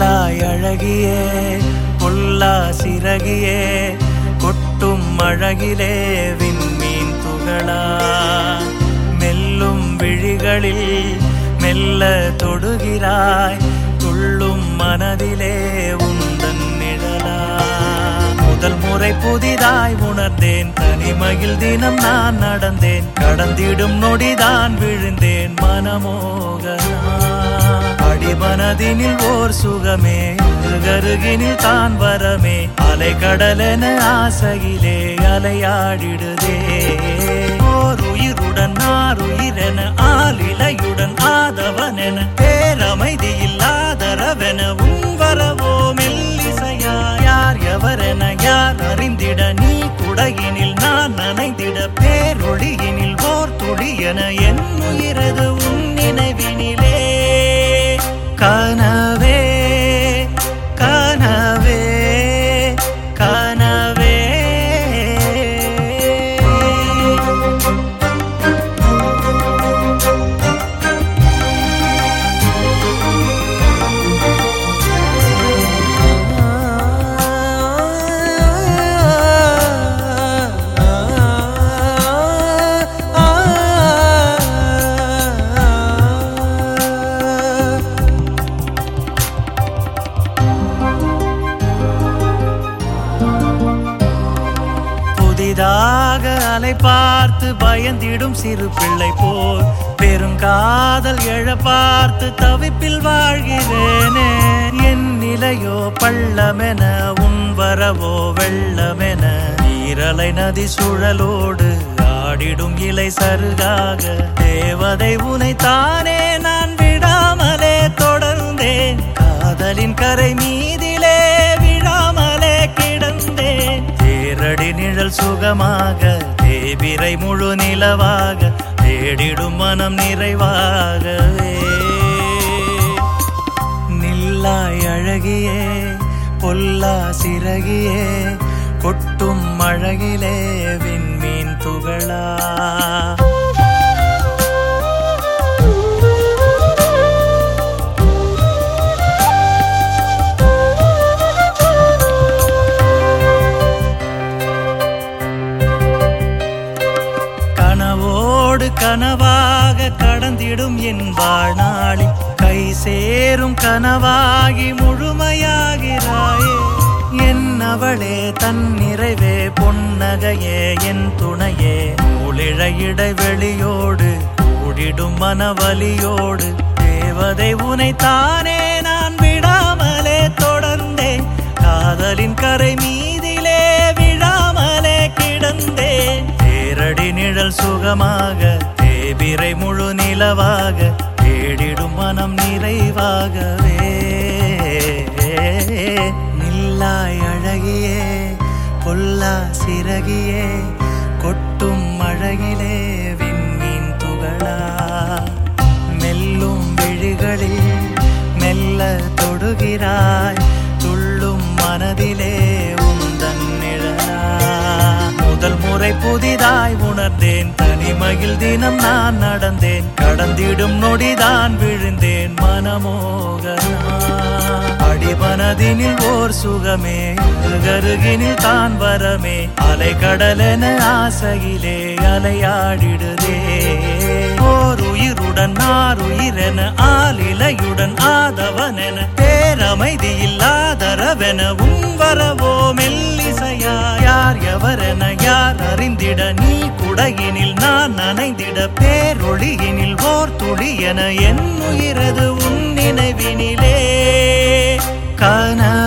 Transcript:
நில்லாய் அழகியே பொல்லா சிறகியே கொட்டும் அழகிலே விண்மீன் துகளா மெல்லும் விழிகளில் மெல்ல தொடுகிறாய் துள்ளும் மனதிலே உந்தன் நிழலா முதல் முறை புதிதாய் உணர்ந்தேன் தனிமையில் தினம் நான் நடந்தேன் கடந்திடும் நொடிதான் விழுந்தேன் மனமோகனா அடிமனதினில் ஓர் சுகமே கருகினில் தான் வரமே அலை கடலென ஆசையிலே அலையாடிடுதே ஓர் உயிருடன் ஆர் உயிரென ஆளிலையுடன் ஆதவனென பேரமைதி இல்லாதரவென உன் வரவோ மெல்லிசையா யார் எவரென யார் அறிந்திட நீ குடையினில் நான் நனைந்திட பேரொழியினில் ஓர் துளி என என் உயிரது உன் நினைவினிலே கனவே கனவே கனவே புதிதாக அலை பார்த்து பயந்திடும் சிறு பிள்ளை போல் பெருங்காதல் எழ பார்த்து தவிப்பில் வாழ்கிறேனே என் நிலையோ பள்ளமென உன் வரவோ வெள்ளமென நீரலை நதி சுழலோடு ஆடிடும் இலை சருகாக தேவதை உனை தானே நான் விடாமலே தொடர்ந்தேன் காதலின் கரை மீதிலே விழாமலே கிடந்தேன் தேரடி நிழல் சுகமாக தேவிரை முழு நிலவாக தேடிடும் மனம் நிறைவாகவே நில்லாய் அழகியே பொல்லா சிறகியே கொட்டும் அழகிலே விண்மீன் துகளா கனவோடு கனவாக கடந்திடும் என் வாழ்நாளில் கை சேரும் கனவாகி முழுமையாகிறாயே என் அவளே தன் நிறைவே பொன்னகையே என் துணையே மூளிழ இடைவெளியோடு கூடிடும் மனவலியோடு தேவதை உனை தானே நான் விடாமலே தொடர்ந்தேன் காதலின் கரை மீதிலே விழாமலே கிடந்தேன் தேரடி நிழல் சுகமாக தேபிரை முழு நிலவாக தேடிடும் மனம் நிறைவாகவே நில்லாய் அழகியே பொல்லா சிறகியே கொட்டும் அழகிலே விண்மீன் துகளா மெல்லும் விழிகளில் மெல்ல தொடுகிறாய் துள்ளும் மனதிலே உந்தன் நிழலா முதல் முறை புதிதாய் உணர்ந்தேன் தனிமையில் தினம் நான் நடந்தேன் கடந்திடும் நொடிதான் விழுந்தேன் மனமோகனா அடிமனதினில் ஓர் சுகமே கருகினில் தான் வரமே அலை கடலென ஆசையிலே அலையாடிடுதே ஓர் உயிருடன் ஆர் உயிரென ஆளிலையுடன் ஆதவனென பேரமைதி இல்லாதரவென உன் வரவோ மெல்லிசையா யார் எவரென யார் அறிந்திட நீ குடையினில் நான் நனைந்திட பேரொழியினில் ஓர் துளி என என் உயிரது உன் நினைவினிலே கன